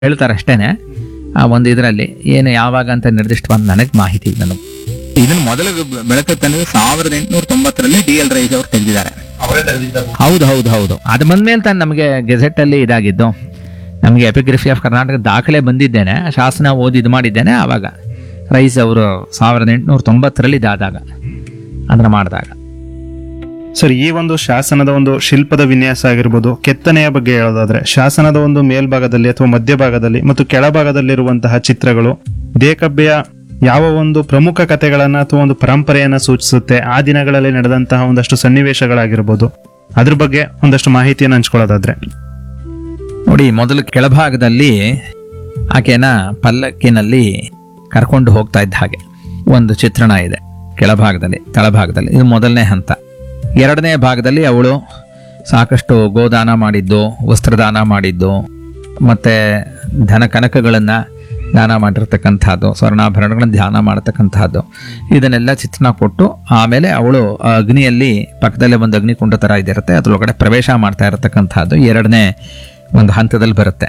ಹೇಳ್ತಾರೆ ಅಷ್ಟೇನೆ ಆ ಒಂದು ಇದರಲ್ಲಿ ಏನು ಯಾವಾಗ ಅಂತ ನಿರ್ದಿಷ್ಟವಾದ ನನಗೆ ಮಾಹಿತಿ ಇಲ್ಲ ನನಗೆ ಇದನ್ನ ಮೊದಲು ಬೆಳಕು ತಂದಿದ್ದು ಸಾವಿರದ ಎಂಟುನೂರ ತೊಂಬತ್ತರಲ್ಲಿ ಡಿ ಎಲ್ ರೈಸ್ ಅವರು ತೆಗೆದಿದ್ದಾರೆ ಅವರೇ ತೆಗೆದಿದ್ದ ಹೌದು ಹೌದು ಹೌದು ಅದು ಬಂದ್ಮೇಲೆ ತಾನು ನಮಗೆ ಗೆಜೆಟ್ ಅಲ್ಲಿ ಇದಾಗಿದ್ದು ನಮಗೆ ಎಪಿಗ್ರಫಿ ಆಫ್ ಕರ್ನಾಟಕ ದಾಖಲೆ ಬಂದಿದ್ದೇನೆ ಶಾಸನ ಓದಿ ಇದು ಮಾಡಿದ್ದೇನೆ ಆವಾಗ ರೈಸ್ ಅವರು ಸಾವಿರದ ಎಂಟುನೂರ ತೊಂಬತ್ತರಲ್ಲಿ ಇದಾದಾಗ ಅದನ್ನ ಮಾಡಿದಾಗ ಸರ್ ಈ ಒಂದು ಶಾಸನದ ಒಂದು ಶಿಲ್ಪದ ವಿನ್ಯಾಸ ಆಗಿರ್ಬೋದು ಕೆತ್ತನೆಯ ಬಗ್ಗೆ ಹೇಳೋದಾದ್ರೆ ಶಾಸನದ ಒಂದು ಮೇಲ್ಭಾಗದಲ್ಲಿ ಅಥವಾ ಮಧ್ಯಭಾಗದಲ್ಲಿ ಮತ್ತು ಕೆಳಭಾಗದಲ್ಲಿರುವಂತಹ ಚಿತ್ರಗಳು ದೇಕಬ್ಬೆಯ ಯಾವ ಒಂದು ಪ್ರಮುಖ ಕಥೆಗಳನ್ನ ಅಥವಾ ಒಂದು ಪರಂಪರೆಯನ್ನ ಸೂಚಿಸುತ್ತೆ ಆ ದಿನಗಳಲ್ಲಿ ನಡೆದಂತಹ ಒಂದಷ್ಟು ಸನ್ನಿವೇಶಗಳಾಗಿರ್ಬೋದು ಅದ್ರ ಬಗ್ಗೆ ಒಂದಷ್ಟು ಮಾಹಿತಿಯನ್ನು ಹಂಚ್ಕೊಳ್ಳೋದಾದ್ರೆ ನೋಡಿ ಮೊದಲು ಕೆಳಭಾಗದಲ್ಲಿ ಆಕೆನ ಪಲ್ಲಕ್ಕಿನಲ್ಲಿ ಕರ್ಕೊಂಡು ಹೋಗ್ತಾ ಇದ್ದ ಹಾಗೆ ಒಂದು ಚಿತ್ರಣ ಇದೆ ಕೆಳಭಾಗದಲ್ಲಿ ತಳಭಾಗದಲ್ಲಿ ಇದು ಮೊದಲನೇ ಹಂತ ಎರಡನೇ ಭಾಗದಲ್ಲಿ ಅವಳು ಸಾಕಷ್ಟು ಗೋದಾನ ಮಾಡಿದ್ದು ವಸ್ತ್ರದಾನ ಮಾಡಿದ್ದು ಮತ್ತೆ ಧನ ಕನಕಗಳನ್ನು ದಾನ ಮಾಡಿರ್ತಕ್ಕಂಥದ್ದು ಸ್ವರ್ಣಾಭರಣಗಳನ್ನು ಧ್ಯಾನ ಮಾಡತಕ್ಕಂಥದ್ದು ಇದನ್ನೆಲ್ಲ ಚಿತ್ರಣ ಕೊಟ್ಟು ಆಮೇಲೆ ಅವಳು ಆ ಅಗ್ನಿಯಲ್ಲಿ ಪಕ್ಕದಲ್ಲೇ ಒಂದು ಅಗ್ನಿಕುಂಡ ಥರ ಇದಿರುತ್ತೆ ಅದ್ರೊಳಗಡೆ ಪ್ರವೇಶ ಮಾಡ್ತಾ ಇರತಕ್ಕಂಥದ್ದು ಎರಡನೇ ಒಂದು ಹಂತದಲ್ಲಿ ಬರುತ್ತೆ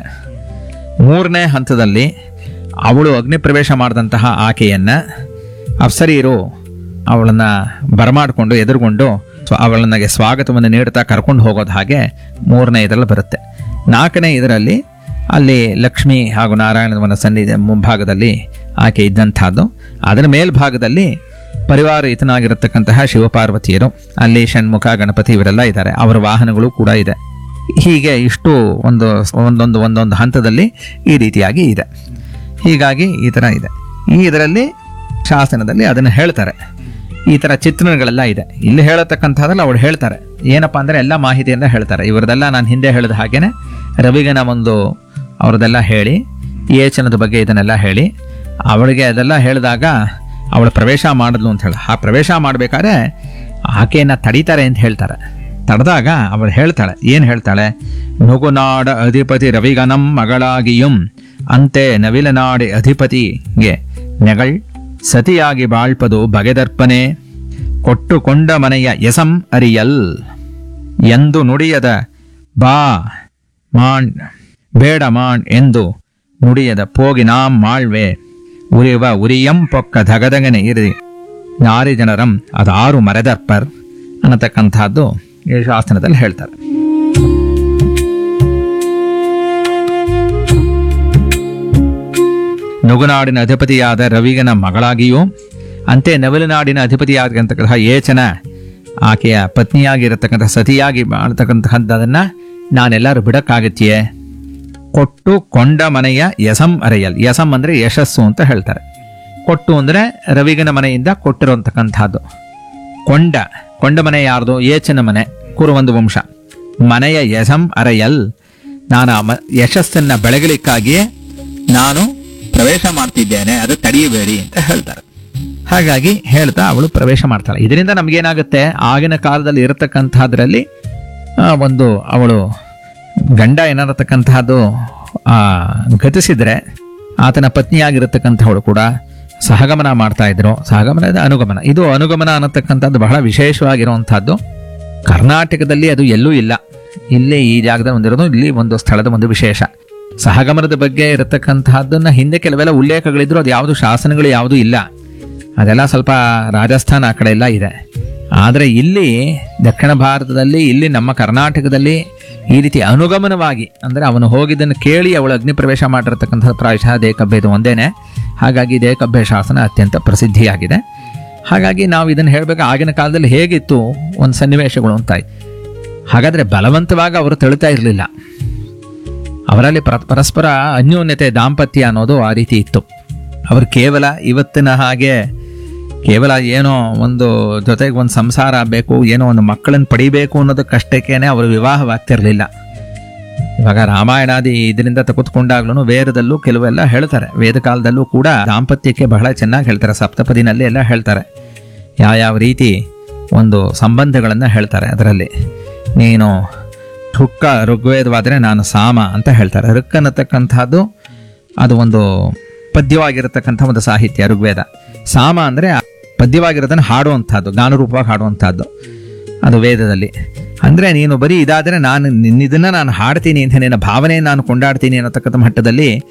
ಮೂರನೇ ಹಂತದಲ್ಲಿ ಅವಳು ಅಗ್ನಿ ಪ್ರವೇಶ ಮಾಡಿದಂತಹ ಆಕೆಯನ್ನ ಅಪ್ಸರಿಯರು ಅವಳನ್ನ ಬರಮಾಡಿಕೊಂಡು ಎದುರುಗೊಂಡು ಸ್ವ- ಅವಳನ್ನಗೆ ಸ್ವಾಗತವನ್ನು ನೀಡುತ್ತಾ ಕರ್ಕೊಂಡು ಹೋಗೋದು ಹಾಗೆ ಮೂರನೇ ಇದರಲ್ಲಿ ಬರುತ್ತೆ ನಾಲ್ಕನೇ ಇದರಲ್ಲಿ ಅಲ್ಲಿ ಲಕ್ಷ್ಮಿ ಹಾಗೂ ನಾರಾಯಣವನ ಸನ್ನಿಧಿ ಮುಂಭಾಗದಲ್ಲಿ ಆಕೆ ಇದ್ದಂಥದ್ದು ಅದರ ಮೇಲ್ಭಾಗದಲ್ಲಿ ಪರಿವಾರ ಈತನಾಗಿರತಕ್ಕಂತಹ ಶಿವಪಾರ್ವತಿಯರು ಅಲ್ಲಿ ಷಣ್ಮುಖ ಗಣಪತಿ ಇವರೆಲ್ಲ ಇದ್ದಾರೆ ಅವರ ವಾಹನಗಳು ಕೂಡ ಇದೆ ಹೀಗೆ ಇಷ್ಟು ಒಂದು ಒಂದೊಂದು ಒಂದೊಂದು ಹಂತದಲ್ಲಿ ಈ ರೀತಿಯಾಗಿ ಇದೆ ಹೀಗಾಗಿ ಈ ಥರ ಇದೆ ಈ ಇದರಲ್ಲಿ ಶಾಸನದಲ್ಲಿ ಅದನ್ನು ಹೇಳ್ತಾರೆ ಈ ಥರ ಚಿತ್ರಣಗಳೆಲ್ಲ ಇದೆ ಇಲ್ಲಿ ಹೇಳತಕ್ಕಂಥದ್ರಲ್ಲಿ ಅವಳು ಹೇಳ್ತಾರೆ ಏನಪ್ಪ ಅಂದರೆ ಎಲ್ಲ ಮಾಹಿತಿಯಿಂದ ಹೇಳ್ತಾರೆ ಇವರದೆಲ್ಲ ನಾನು ಹಿಂದೆ ಹೇಳಿದ ಹಾಗೇನೆ ರವಿಗನ ಒಂದು ಅವ್ರದ್ದೆಲ್ಲ ಹೇಳಿ ಏಚನದ ಬಗ್ಗೆ ಇದನ್ನೆಲ್ಲ ಹೇಳಿ ಅವಳಿಗೆ ಅದೆಲ್ಲ ಹೇಳಿದಾಗ ಅವಳು ಪ್ರವೇಶ ಮಾಡಿದ್ಲು ಅಂತ ಹೇಳಿ ಆ ಪ್ರವೇಶ ಮಾಡಬೇಕಾದ್ರೆ ಆಕೆಯನ್ನ ತಡೀತಾರೆ ಅಂತ ಹೇಳ್ತಾರೆ ತಡೆದಾಗ ಅವಳು ಹೇಳ್ತಾಳೆ ಏನು ಹೇಳ್ತಾಳೆ ನುಗುನಾಡ ಅಧಿಪತಿ ರವಿಗನಂ ಮಗಳಾಗಿಯುಂ ಅಂತೆ ನವಿಲನಾಡಿ ಅಧಿಪತಿಗೆ ನೆಗಳ್ ಸತಿಯಾಗಿ ಬಾಳ್ಪದು ಬಗೆದರ್ಪನೆ ಕೊಟ್ಟುಕೊಂಡ ಮನೆಯ ಎಸಂ ಅರಿಯಲ್ ಎಂದು ನುಡಿಯದ ಬಾ ಮಾಣ್ ಬೇಡ ಮಾಣ್ ಎಂದು ನುಡಿಯದ ಪೋಗಿನಾಂ ಮಾಳ್ವೆ ಉರಿವ ಉರಿಯಂ ಪೊಕ್ಕ ಧಗಧಗನೆ ಇರಿ ನಾರಿ ಜನರಂ ಅದಾರು ಮರೆದರ್ಪರ್ ಅನ್ನತಕ್ಕಂಥದ್ದು ಈ ಶಾಸನದಲ್ಲಿ ಹೇಳ್ತಾರೆ ನುಗುನಾಡಿನ ಅಧಿಪತಿಯಾದ ರವಿಗನ ಮಗಳಾಗಿಯೂ ಅಂತೆ ನವಲನಾಡಿನ ಅಧಿಪತಿಯಾಗಿರ್ತಕ್ಕಂತಹ ಏಚನ ಆಕೆಯ ಪತ್ನಿಯಾಗಿರತಕ್ಕಂಥ ಸತಿಯಾಗಿ ಮಾಡತಕ್ಕಂತಹದ್ದನ್ನ ನಾನೆಲ್ಲರೂ ಬಿಡಕ್ಕಾಗತ್ತೆಯೇ ಕೊಟ್ಟು ಕೊಂಡ ಮನೆಯ ಯಸಂ ಅರೆಯಲ್ ಯಸಂ ಅಂದ್ರೆ ಯಶಸ್ಸು ಅಂತ ಹೇಳ್ತಾರೆ ಕೊಟ್ಟು ಅಂದ್ರೆ ರವಿಗನ ಮನೆಯಿಂದ ಕೊಟ್ಟಿರುವಂತಕ್ಕಂಥದ್ದು ಕೊಂಡ ಕೊಂಡ ಮನೆ ಯಾರ್ದು ಏಚನ ಮನೆ ಕುರುವಂದು ವಂಶ ಮನೆಯ ಯಶಂ ಅರೆಯಲ್ ನಾನು ಆ ಮ- ಯಶಸ್ಸನ್ನ ಬೆಳಗಲಿಕ್ಕಾಗಿಯೇ ನಾನು ಪ್ರವೇಶ ಮಾಡ್ತಿದ್ದೇನೆ ಅದು ತಡೆಯಬೇಡಿ ಅಂತ ಹೇಳ್ತಾರೆ ಹಾಗಾಗಿ ಹೇಳ್ತಾ ಅವಳು ಪ್ರವೇಶ ಮಾಡ್ತಾಳೆ ಇದರಿಂದ ನಮಗೇನಾಗುತ್ತೆ ಆಗಿನ ಕಾಲದಲ್ಲಿ ಇರತಕ್ಕಂಥದ್ರಲ್ಲಿ ಆ, ಒಂದು ಅವಳು ಗಂಡ ಏನಾರತಕ್ಕಂತಹದ್ದು ಆ, ಗತಿಸಿದ್ರೆ ಆತನ ಪತ್ನಿಯಾಗಿರತಕ್ಕಂಥವಳು ಕೂಡ ಸಹಗಮನ ಮಾಡ್ತಾ ಇದ್ರು ಸಹಗಮನ ಇದೆ, ಅನುಗಮನ ಇದು ಅನುಗಮನ ಅನ್ನತಕ್ಕಂಥದ್ದು ಬಹಳ ವಿಶೇಷವಾಗಿರುವಂತಹದ್ದು ಕರ್ನಾಟಕದಲ್ಲಿ ಅದು ಎಲ್ಲೂ ಇಲ್ಲ ಇಲ್ಲಿ ಈ ಜಾಗದಲ್ಲಿ ಒಂದಿರೋದು ಇಲ್ಲಿ ಒಂದು ಸ್ಥಳದ ಒಂದು ವಿಶೇಷ ಸಹಗಮನದ ಬಗ್ಗೆ ಇರತಕ್ಕಂತಹದ್ದನ್ನ ಹಿಂದೆ ಕೆಲವೆಲ್ಲ ಉಲ್ಲೇಖಗಳಿದ್ರು ಅದು ಯಾವುದು ಶಾಸನಗಳು ಯಾವುದೂ ಇಲ್ಲ ಅದೆಲ್ಲ ಸ್ವಲ್ಪ ರಾಜಸ್ಥಾನ ಆ ಕಡೆ ಎಲ್ಲ ಇದೆ ಆದರೆ ಇಲ್ಲಿ ದಕ್ಷಿಣ ಭಾರತದಲ್ಲಿ ಇಲ್ಲಿ ನಮ್ಮ ಕರ್ನಾಟಕದಲ್ಲಿ ಈ ರೀತಿ ಅನುಗಮನವಾಗಿ ಅಂದರೆ ಅವನು ಹೋಗಿದ್ದನ್ನು ಕೇಳಿ ಅವಳು ಅಗ್ನಿ ಪ್ರವೇಶ ಮಾಡಿರ್ತಕ್ಕಂಥ ಪ್ರಾಯಶಃ ದೇಕಬ್ಬೆ ಇದು ಒಂದೇನೆ ಹಾಗಾಗಿ ದೇಕಬ್ಬೆ ಶಾಸನ ಅತ್ಯಂತ ಪ್ರಸಿದ್ಧಿಯಾಗಿದೆ ಹಾಗಾಗಿ ನಾವು ಇದನ್ನು ಹೇಳಬೇಕು ಆಗಿನ ಕಾಲದಲ್ಲಿ ಹೇಗಿತ್ತು ಒಂದು ಸನ್ನಿವೇಶಗಳು ಅಂತಾಯ್ತು ಹಾಗಾದರೆ ಬಲವಂತವಾಗಿ ಅವರು ತಳ್ತಾ ಇರಲಿಲ್ಲ ಅವರಲ್ಲಿ ಪರ- ಪರಸ್ಪರ ಅನ್ಯೋನ್ಯತೆ ದಾಂಪತ್ಯ ಅನ್ನೋದು ಆ ರೀತಿ ಇತ್ತು ಅವರು ಕೇವಲ ಇವತ್ತಿನ ಹಾಗೆ ಕೇವಲ ಏನೋ ಒಂದು ಜೊತೆಗೆ ಒಂದು ಸಂಸಾರ ಬೇಕು ಏನೋ ಒಂದು ಮಕ್ಕಳನ್ನು ಪಡಿಬೇಕು ಅನ್ನೋದಕ್ಕಷ್ಟಕ್ಕೇನೆ ಅವರು ವಿವಾಹವಾಗ್ತಿರ್ಲಿಲ್ಲ ಇವಾಗ ರಾಮಾಯಣಾದಿ ಇದರಿಂದ ತೆಗೆದುಕೊಂಡಾಗ್ಲೂ ವೇದದಲ್ಲೂ ಕೆಲವೆಲ್ಲ ಹೇಳ್ತಾರೆ ವೇದ ಕಾಲದಲ್ಲೂ ಕೂಡ ದಾಂಪತ್ಯಕ್ಕೆ ಬಹಳ ಚೆನ್ನಾಗಿ ಹೇಳ್ತಾರೆ ಸಪ್ತಪದಿನಲ್ಲಿ ಎಲ್ಲ ಹೇಳ್ತಾರೆ ಯಾವ್ಯಾವ ರೀತಿ ಒಂದು ಸಂಬಂಧಗಳನ್ನು ಹೇಳ್ತಾರೆ ಅದರಲ್ಲಿ ನೀನು ಋಕ್ಕ ಋಗ್ವೇದವಾದರೆ ನಾನು ಸಾಮ ಅಂತ ಹೇಳ್ತಾರೆ ಋಕ್ ಅನ್ನತಕ್ಕಂಥದ್ದು ಅದು ಒಂದು ಪದ್ಯವಾಗಿರತಕ್ಕಂಥ ಒಂದು ಸಾಹಿತ್ಯ ಋಗ್ವೇದ ಸಾಮ ಅಂದರೆ ಪದ್ಯವಾಗಿರೋದನ್ನು ಹಾಡುವಂಥದ್ದು ಗಾನರೂಪವಾಗಿ ಹಾಡುವಂಥದ್ದು ಅದು ವೇದದಲ್ಲಿ ಅಂದ್ರೆ ನೀನು ಬರೀ ಇದಾದ್ರೆ ನಾನು ನಿನ್ನ ಇದನ್ನ ನಾನು ಹಾಡ್ತೀನಿ ಅಂತ ನಿನ್ನ ಭಾವನೆ ನಾನು ಕೊಂಡಾಡ್ತೀನಿ ಅನ್ನತಕ್ಕಂಥ ಮಟ್ಟದಲ್ಲಿ